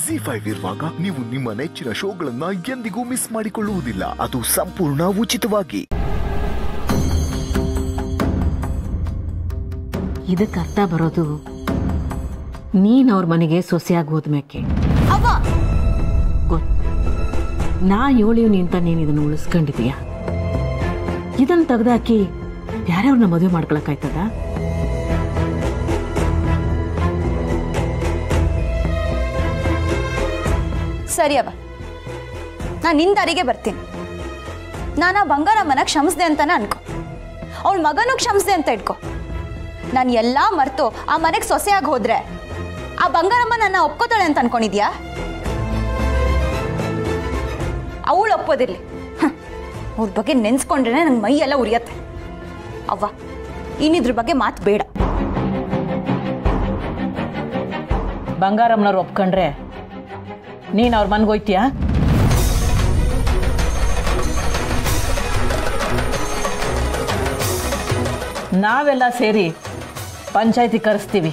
G five ಇರುವಾಗ ನೀವು ನಿಮ್ಮ ನೆಚ್ಚಿನ ಶೋಗಳನ್ನ ಎಂದಿಗೂ ಮಿಸ್ ಮಾಡಿಕೊಳ್ಳುವುದಿಲ್ಲ ಅದು ಸಂಪೂರ್ಣ ಉಚಿತವಾಗಿ ಇದಕ್ಕೆ ಅರ್ಥ ಬರೋದು ನೀನ್ ಅವ್ರ ಮನೆಗೆ ಸೊಸೆಯಾಗಿ ಹೋದ್ಮ್ಯಾಕೆ ಅವ್ವ ಗೊತ್ತು ನಾ ಹೇಳಿವ್ನಿ ಅಂತ ನೀನು ಇದನ್ನು ಉಳಿಸ್ಕೊಂಡಿದೀಯ ಇದನ್ನು ತೆಗ್ದಾಕಿ ಯಾರ್ಯಾವ್ರನ್ನ ಮದುವೆ ಮಾಡ್ಕೊಳಕ್ಕಾಯ್ತದ ಸರಿ ಅವ್ವ ನಾನು ನಿನ್ನ ದಾರಿಗೆ ಬರ್ತೀನಿ ನಾನು ಆ ಬಂಗಾರಮ್ಮನ ಕ್ಷಮಿಸ್ದೆ ಅಂತಾನೆ ಅನ್ಕೊ ಅವಳ ಮಗನೂ ಕ್ಷಮಿಸ್ದೆ ಅಂತ ಇಟ್ಕೊ ನಾನು ಎಲ್ಲ ಮರ್ತು ಆ ಮನೆಗೆ ಸೊಸೆಯಾಗಿ ಹೋದ್ರೆ ಆ ಬಂಗಾರಮ್ಮ ನನ್ನ ಒಪ್ಕೋತಾಳೆ ಅಂತ ಅನ್ಕೊಂಡಿದ್ಯಾ ಅವಳು ಒಪ್ಪೋದಿರ್ಲಿ ಅವ್ರ ಬಗ್ಗೆ ನೆನ್ಸ್ಕೊಂಡ್ರೆ ನಂಗೆ ಮೈ ಎಲ್ಲ ಉರಿಯತ್ತೆ ಅವ್ವ ಇನ್ನಿದ್ರ ಬಗ್ಗೆ ಮಾತು ಬೇಡ ಬಂಗಾರಮ್ಮನವ್ರು ಒಪ್ಕೊಂಡ್ರೆ ನೀನು ಅವ್ರ ಮನ್ಗೆ ಹೋಯ್ತೀಯಾ ನಾವೆಲ್ಲ ಸೇರಿ ಪಂಚಾಯತಿ ಕರೆಸ್ತೀವಿ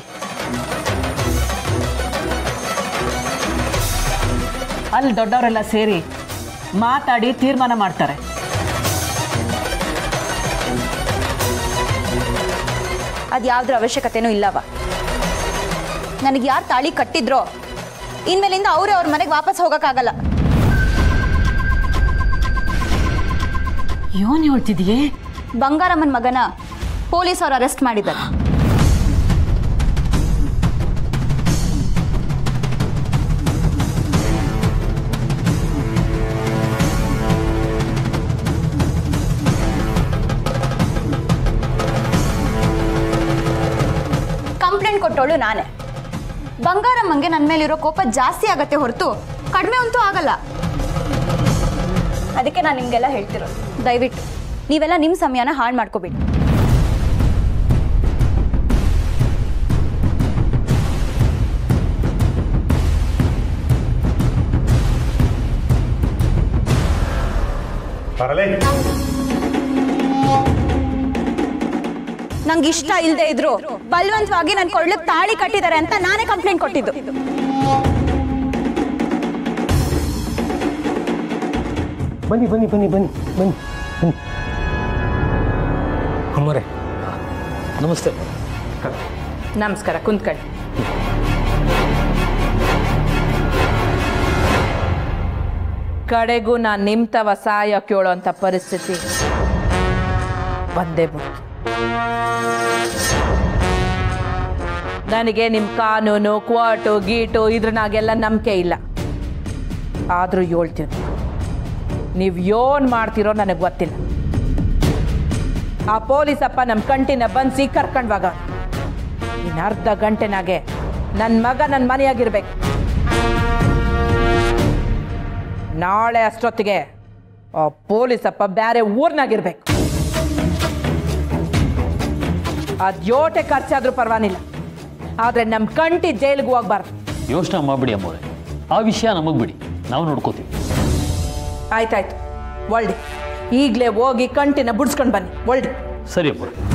ಅಲ್ಲಿ ದೊಡ್ಡವರೆಲ್ಲ ಸೇರಿ ಮಾತಾಡಿ ತೀರ್ಮಾನ ಮಾಡ್ತಾರೆ ಅದು ಯಾವ್ದ್ರ ಅವಶ್ಯಕತೆನೂ ಇಲ್ಲವ ನನಗೆ ಯಾರು ತಾಳಿ ಕಟ್ಟಿದ್ರೋ ಇನ್ಮೇಲಿಂದ ಅವರೇ ಅವ್ರ ಮನೆಗೆ ವಾಪಸ್ ಹೋಗೋಕ್ಕಾಗಲ್ಲ ಯೋನ್ ಹೇಳ್ತಿದೀಯೇ ಬಂಗಾರಮ್ಮನ ಮಗನ ಪೊಲೀಸ್ ಅವ್ರು ಅರೆಸ್ಟ್ ಮಾಡಿದ್ದಾರೆ ಕಂಪ್ಲೇಂಟ್ ಕೊಟ್ಟವಳು ನಾನೇ ಬಂಗಾರಮ್ಮಂಗೆ ನನ್ನ ಮೇಲಿರೋ ಕೋಪ ಜಾಸ್ತಿ ಆಗತ್ತೆ ಹೊರತು ಕಡಿಮೆ ಅಂತೂ ಆಗಲ್ಲ ಅದಕ್ಕೆ ನಾನು ನಿಮಗೆಲ್ಲ ಹೇಳ್ತಿರೋದು ದಯವಿಟ್ಟು ನೀವೆಲ್ಲ ನಿಮ್ಮ ಸಮಯನ ಹಾಳು ಮಾಡ್ಕೋಬೇಡಿ ಬರಲೇ ನಂಗೆ ಇಷ್ಟ ಇಲ್ಲದೆ ಇದ್ರು ಬಲವಂತವಾಗಿ ನನ್ನ ಕೊಡ್ಲಿಕ್ಕೆ ತಾಳಿ ಕಟ್ಟಿದ್ದಾರೆ ಅಂತ ನಾನೇ ಕಂಪ್ಲೇಂಟ್ ಕೊಟ್ಟಿದ್ದು ಬನ್ನಿ ಬನ್ನಿ ಬನ್ನಿ ಬನ್ನಿ ಬನ್ನಿ ಬನ್ನಿ ಅಮ್ಮರೇ ನಮಸ್ತೆ ನಮಸ್ಕಾರ ಕುಂತ್ಕೊಳ್ಳಿ ಕಡೆಗೂ ನಾನು ನಿಮ್ಮ ತವ ಸಹಾಯ ಕೇಳೋಂಥ ಪರಿಸ್ಥಿತಿ ಬಂದೇ ಬಿಡ್ತು ನನಗೆ ನಿಮ್ಮ ಕಾನೂನು ಕ್ವಾಟು ಗೀಟು ಇದ್ರನಾಗೆಲ್ಲ ನಂಬಿಕೆ ಇಲ್ಲ ಆದರೂ ಹೇಳ್ತೀನಿ ನೀವು ಏನು ಮಾಡ್ತೀರೋ ನನಗೆ ಗೊತ್ತಿಲ್ಲ ಆ ಪೊಲೀಸಪ್ಪ ನಮ್ಮ ಕಂಟಿನ ಬಂದು ಕರ್ಕೊಂಡ್ವಾಗ ಇನ್ನು ಅರ್ಧ ಗಂಟೆನಾಗೆ ನನ್ನ ಮಗ ನನ್ನ ಮನೆಯಾಗಿರ್ಬೇಕು ನಾಳೆ ಅಷ್ಟೊತ್ತಿಗೆ ಆ ಪೊಲೀಸಪ್ಪ ಬೇರೆ ಊರ್ನಾಗಿರ್ಬೇಕು ಅದ್ಯೋಟೆ ಖರ್ಚಾದ್ರೂ ಪರವಾಗಿಲ್ಲ ಆದರೆ ನಮ್ಮ ಕಂಟಿ ಜೈಲಿಗೆ ಹೋಗ್ಬಾರ್ದು ಯೋಚನೆ ಮಾಡಬೇಡಿ ಅಮ್ಮವ್ರೆ ಆ ವಿಷಯ ನಮಗೆ ಬಿಡಿ ನಾವು ನೋಡ್ಕೋತೀವಿ ಆಯ್ತಾಯ್ತು ಒಳ್ಳೆ ಈಗಲೇ ಹೋಗಿ ಕಂಟಿನ ಬಿಡಿಸ್ಕೊಂಡು ಬನ್ನಿ ಒಳ್ಳೆ ಸರಿ ಅಮ್ಮವ್ರೆ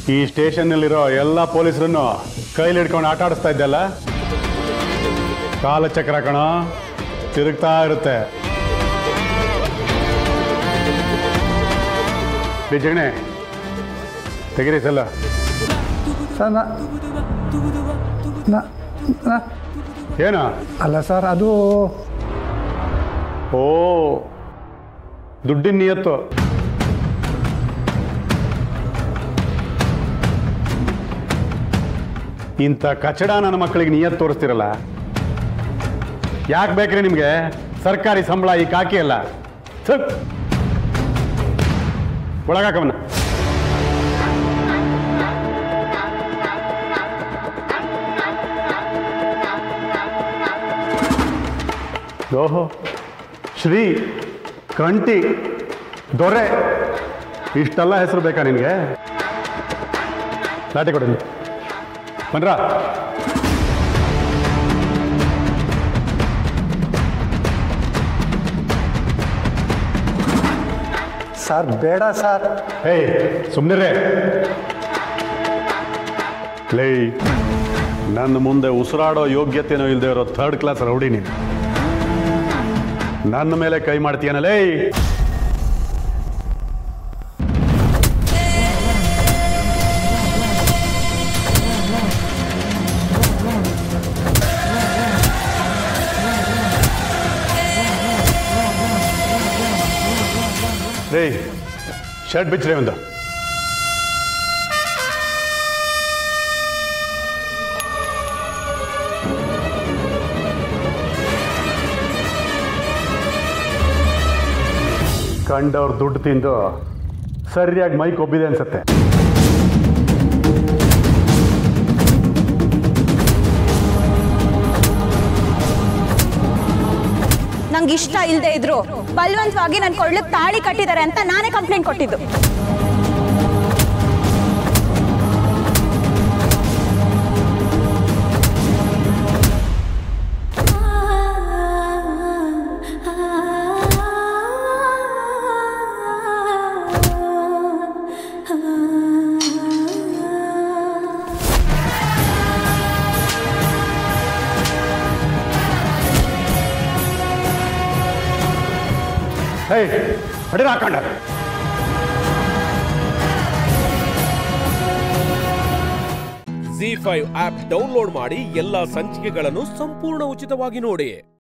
ಈ ಸ್ಟೇಷನ್ನಲ್ಲಿರೋ ಎಲ್ಲ ಪೊಲೀಸರನ್ನು ಕೈಲಿ ಹಿಡ್ಕೊಂಡು ಆಟ ಆಡಿಸ್ತಾ ಇದ್ದಲ್ಲ ಕಾಲಚಕ್ರ ಕಣ ತಿರುಗ್ತಾ ಇರುತ್ತೆ ಬಿಜಗಣೆ ತೆಗಿರಿ ಸಲ್ಲ ಸರ್ ನಾ ನಾ- ನಾ ಏನ ಅಲ್ಲ ಸರ್ ಅದು ಓ ದುಡ್ಡಿನ ನಿಯತ್ತು ಇಂಥ ಕಚಡ ನನ್ನ ಮಕ್ಕಳಿಗೆ ನಿಯತ್ ತೋರಿಸ್ತಿರಲ್ಲ ಯಾಕೆ ಬೇಕ್ರಿ ನಿಮಗೆ ಸರ್ಕಾರಿ ಸಂಬಳ ಈ ಕಾಕಿ ಅಲ್ಲ ಸರ್ ಒಳಗಾಕವನ್ನ ಓಹೋ ಶ್ರೀ ಕಂಟಿ ದೊರೆ ಇಷ್ಟೆಲ್ಲ ಹೆಸರು ಬೇಕಾ ನಿನಗೆ ಲಾಟಿ ಕೊಡಿ ಬನ್ರ ಸರ್ ಬೇಡ ಸರ್ ಏಯ್ ಸುಮ್ಮನಿರೇ ಲೇ ನನ್ನ ಮುಂದೆ ಉಸಿರಾಡೋ ಯೋಗ್ಯತೆನೂ ಇಲ್ಲದೆ ಇರೋ ಥರ್ಡ್ ಕ್ಲಾಸ್ ರೌಡಿ ನೀನು ನನ್ನ ಮೇಲೆ ಕೈ ಮಾಡ್ತೀಯನಲೇ ರೇ ಶರ್ಟ್ ಬಿಚ್ಚ್ರೆ ಒಂದು ಕಂಡವ್ರು ದುಡ್ಡು ತಿಂದು ಸರಿಯಾಗಿ ಮೈ ಕೊಬ್ಬಿದೆ ಅನ್ಸತ್ತೆ ನಂಗೆ ಇಷ್ಟ ಇಲ್ಲದೆ ಇದ್ರು ಬಲವಂತವಾಗಿ ನನ್ನ ಕೊಳ್ಳಕ್ಕೆ ತಾಳಿ ಕಟ್ಟಿದ್ದಾರೆ ಅಂತ ನಾನೇ ಕಂಪ್ಲೇಂಟ್ ಕೊಟ್ಟಿದ್ದು ಹೇ ಹೊಡಿರ ಹಾಕೊಂಡ ಜಿ ಫೈವ್ ಆಪ್ ಡೌನ್ಲೋಡ್ ಮಾಡಿ ಎಲ್ಲಾ ಸಂಚಿಕೆಗಳನ್ನು ಸಂಪೂರ್ಣ ಉಚಿತವಾಗಿ ನೋಡಿ